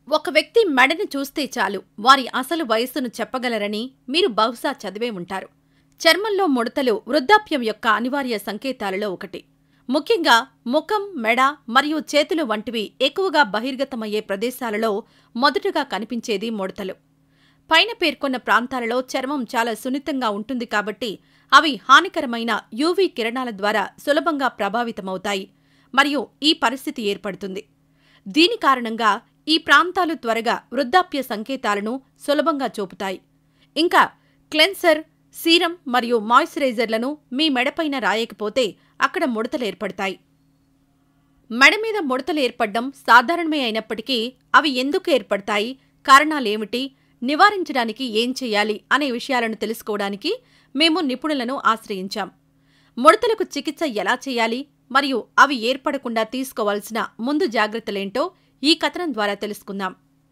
ఒక వ్యక్తి మెడను చూస్తే చాలు వారి అసలు వయస్సును చెప్పగలరని మీరు బహుశా చదివే ఉంటారు చర్మంలో ముడతలు వృద్ధాప్యం యొక్క అనివార్య సంకేతాలలో ఒకటి ముఖ్యంగా ముఖం మెడ మరియు చేతులు వంటివి ఎక్కువగా బహిర్గతమయ్యే ప్రదేశాలలో మొదటగా కనిపించేది ముడతలు పైన పేర్కొన్న ప్రాంతాలలో చర్మం చాలా సున్నితంగా ఉంటుంది కాబట్టి అవి హానికరమైన యూవీ కిరణాల ద్వారా సులభంగా ప్రభావితమవుతాయి మరియు ఈ పరిస్థితి ఏర్పడుతుంది దీని కారణంగా ఈ ప్రాంతాలు త్వరగా వృద్ధాప్య సంకేతాలను సులభంగా చూపుతాయి ఇంకా క్లెన్సర్ సీరం మరియు మాయిశ్చరైజర్లను మీ మెడపైన రాయకపోతే అక్కడ ముడతలు ఏర్పడతాయి మెడ మీద ముడతలు ఏర్పడడం సాధారణమే అయినప్పటికీ అవి ఎందుకు ఏర్పడతాయి కారణాలేమిటి నివారించడానికి ఏం చేయాలి అనే విషయాలను తెలుసుకోవడానికి మేము నిపుణులను ఆశ్రయించాం ముడతలకు చికిత్స ఎలా చేయాలి మరియు అవి ఏర్పడకుండా తీసుకోవాల్సిన ముందు జాగ్రత్తలేంటో ఈ కథనం ద్వారా తెలుసుకుందాం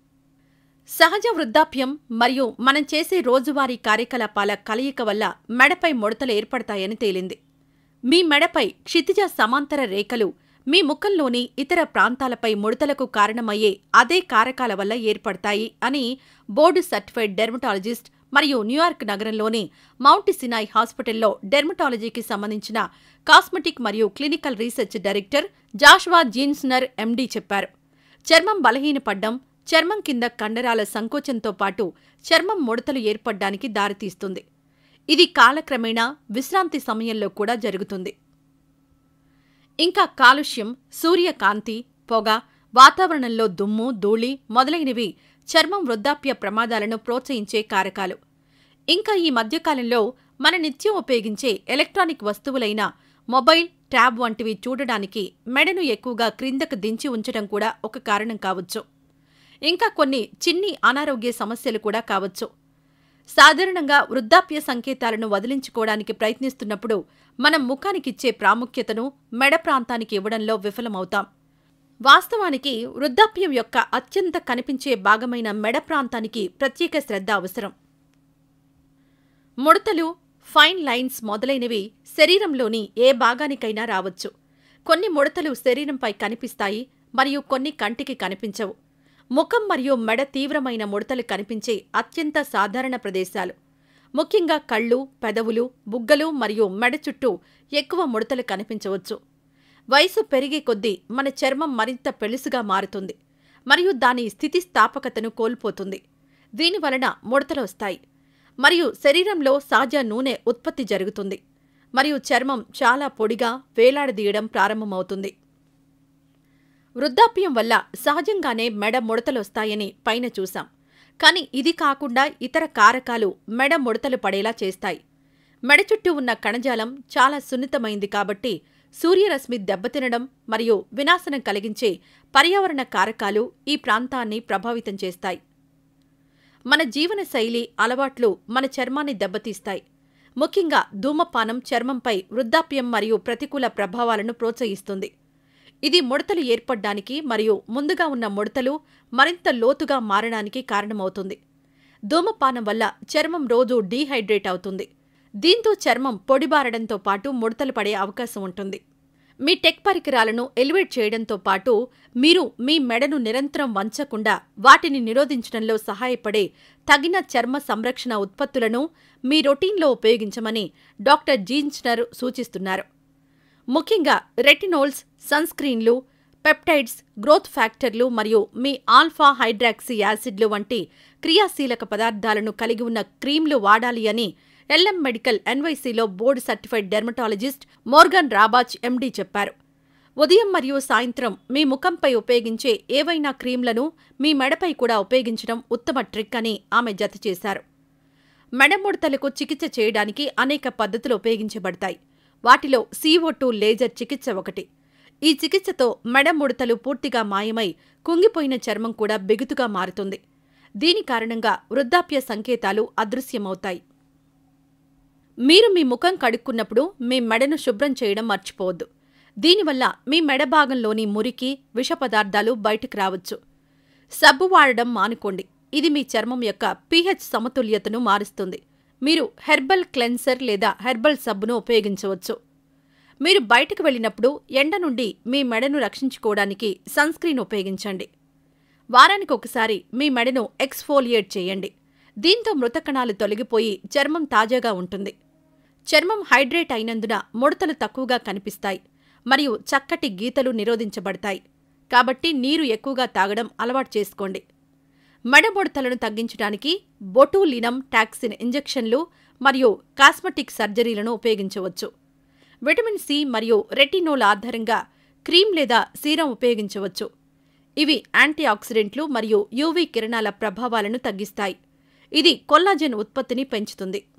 సహజ వృద్ధాప్యం మరియు మనం చేసే రోజువారీ కార్యకలాపాల కలయిక వల్ల మెడపై ముడతలు ఏర్పడతాయని తేలింది మీ మెడపై క్షితిజ సమాంతర రేఖలు మీ ముఖంలోని ఇతర ప్రాంతాలపై ముడతలకు కారణమయ్యే అదే కారకాల వల్ల ఏర్పడతాయి అని బోర్డు సర్టిఫైడ్ డెర్మటాలజిస్ట్ మరియు న్యూయార్క్ నగరంలోని మౌంట్ సినాయ్ హాస్పిటల్లో డెర్మటాలజీకి సంబంధించిన కాస్మెటిక్ మరియు clinical research director Joshua Zeichner MD చెప్పారు చర్మం బలహీనపడ్డం చర్మం కింద కండరాల సంకోచంతో పాటు చర్మం ముడతలు ఏర్పడ్డానికి దారితీస్తుంది ఇది కాలక్రమేణా విశ్రాంతి సమయంలో కూడా జరుగుతుంది ఇంకా కాలుష్యం సూర్యకాంతి పొగ వాతావరణంలో దుమ్ము ధూళి మొదలైనవి చర్మం వృద్ధాప్య ప్రమాదాలను ప్రోత్సహించే కారకాలు ఇంకా ఈ మధ్యకాలంలో మన నిత్యం ఉపయోగించే ఎలక్ట్రానిక్ వస్తువులైన మొబైల్ ట్యాబ్ వంటివి చూడడానికి మెడను ఎక్కువగా క్రిందకు దించి ఉంచడం కూడా ఒక కారణం కావచ్చు ఇంకా కొన్ని చిన్ని అనారోగ్య సమస్యలు కూడా కావచ్చు సాధారణంగా వృద్ధాప్య సంకేతాలను వదిలించుకోవడానికి ప్రయత్నిస్తున్నప్పుడు మనం ముఖానికిచ్చే ప్రాముఖ్యతను మెడ ప్రాంతానికి ఇవ్వడంలో విఫలమవుతాం వాస్తవానికి వృద్ధాప్యం యొక్క అత్యంత కనిపించే భాగమైన మెడ ప్రాంతానికి ప్రత్యేక శ్రద్ధ అవసరం ముడతలు ఫైన్ లైన్స్ మొదలైనవి శరీరంలోని ఏ భాగానికైనా రావచ్చు కొన్ని ముడతలు శరీరంపై కనిపిస్తాయి మరియు కొన్ని కంటికి కనిపించవు ముఖం మరియు మెడ తీవ్రమైన ముడతలు కనిపించే అత్యంత సాధారణ ప్రదేశాలు ముఖ్యంగా కళ్ళు పెదవులు బుగ్గలు మరియు మెడ చుట్టూ ఎక్కువ ముడతలు కనిపించవచ్చు వయసు పెరిగే కొద్దీ మన చర్మం మరింత పెళుసుగా మారుతుంది మరియు దాని స్థితిస్థాపకతను కోల్పోతుంది దీనివలన ముడతలు వస్తాయి మరియు శరీరంలో సహజ నూనె ఉత్పత్తి జరుగుతుంది మరియు చర్మం చాలా పొడిగా వేలాడదీయడం ప్రారంభమవుతుంది వృద్ధాప్యం వల్ల సహజంగానే మెడ ముడతలొస్తాయని పైన చూశాం కానీ ఇది కాకుండా ఇతర కారకాలు మెడ ముడతలు పడేలా చేస్తాయి మెడ చుట్టూ ఉన్న కణజాలం చాలా సున్నితమైంది కాబట్టి సూర్యరశ్మి దెబ్బతినడం మరియు వినాశనం కలిగించే పర్యావరణ కారకాలు ఈ ప్రాంతాన్ని ప్రభావితం చేస్తాయి మన జీవన శైలి అలవాట్లు మన చర్మాన్ని దెబ్బతీస్తాయి ముఖ్యంగా ధూమపానం చర్మంపై వృద్ధాప్యం మరియు ప్రతికూల ప్రభావాలను ప్రోత్సహిస్తుంది ఇది ముడతలు ఏర్పడ్డానికి మరియు ముందుగా ఉన్న ముడతలు మరింత లోతుగా మారడానికి కారణమవుతుంది ధూమపానం వల్ల చర్మం రోజు డీహైడ్రేట్ అవుతుంది దీంతో చర్మం పొడిబారడంతో పాటు ముడతలు పడే అవకాశం ఉంటుంది మీ టెక్ పరికరాలను ఎలివేట్ చేయడంతో పాటు మీరు మీ మెడను నిరంతరం వంచకుండా వాటిని నిరోధించడంలో సహాయపడే తగిన చర్మ సంరక్షణ ఉత్పత్తులను మీ రొటీన్లో ఉపయోగించమని డాక్టర్ జీన్స్నర్ సూచిస్తున్నారు ముఖ్యంగా రెటినోల్స్ సన్స్క్రీన్లు పెప్టైడ్స్ గ్రోత్ ఫ్యాక్టర్లు మరియు మీ ఆల్ఫా హైడ్రాక్సీ యాసిడ్లు వంటి క్రియాశీలక పదార్థాలను కలిగి ఉన్న క్రీంలు వాడాలి అని ఎల్ఎం మెడికల్ ఎన్వైసీలో board certified dermatologist Morgan Rabach MD చెప్పారు ఉదయం మరియు సాయంత్రం మీ ముఖంపై ఉపయోగించే ఏవైనా క్రీంలను మీ మెడపై కూడా ఉపయోగించడం ఉత్తమ ట్రిక్ అని ఆమె జతచేశారు మెడముడతలకు చికిత్స చేయడానికి అనేక పద్ధతులు ఉపయోగించబడతాయి వాటిలో CO2 టూ లేజర్ చికిత్స ఒకటి ఈ చికిత్సతో మెడ ముడతలు పూర్తిగా మాయమై కుంగిపోయిన చర్మం కూడా బిగుతుగా మారుతుంది దీని కారణంగా వృద్ధాప్య సంకేతాలు అదృశ్యమవుతాయి మీరు మీ ముఖం కడుక్కున్నప్పుడు మీ మెడను శుభ్రం చేయడం మర్చిపోవద్దు దీనివల్ల మీ మెడ భాగంలోని మురికి విష పదార్థాలు బయటకు రావచ్చు సబ్బు వాడడం మానుకోండి ఇది మీ చర్మం యొక్క పీహెచ్ సమతుల్యతను మారుస్తుంది మీరు హెర్బల్ క్లెన్సర్ లేదా హెర్బల్ సబ్బును ఉపయోగించవచ్చు మీరు బయటకు వెళ్ళినప్పుడు ఎండ నుండి మీ మెడను రక్షించుకోవడానికి సన్ స్క్రీన్ ఉపయోగించండి వారానికి ఒకసారి మీ మెడను ఎక్స్ఫోలియేట్ చేయండి దీంతో మృత కణాలు తొలగిపోయి చర్మం తాజాగా ఉంటుంది చర్మం హైడ్రేట్ అయినందున ముడతలు తక్కువగా కనిపిస్తాయి మరియు చక్కటి గీతలు నిరోధించబడతాయి కాబట్టి నీరు ఎక్కువగా తాగడం అలవాటు చేసుకోండి మెడముడతలను తగ్గించడానికి బొటూలినం టాక్సిన్ ఇంజెక్షన్లు మరియు కాస్మెటిక్ సర్జరీలను ఉపయోగించవచ్చు విటమిన్ సి మరియు రెటినోల్ ఆధారంగా క్రీమ్ లేదా సీరం ఉపయోగించవచ్చు ఇవి యాంటీ ఆక్సిడెంట్లు మరియు యూవీ కిరణాల ప్రభావాలను తగ్గిస్తాయి ఇది కొల్లాజెన్ ఉత్పత్తిని పెంచుతుంది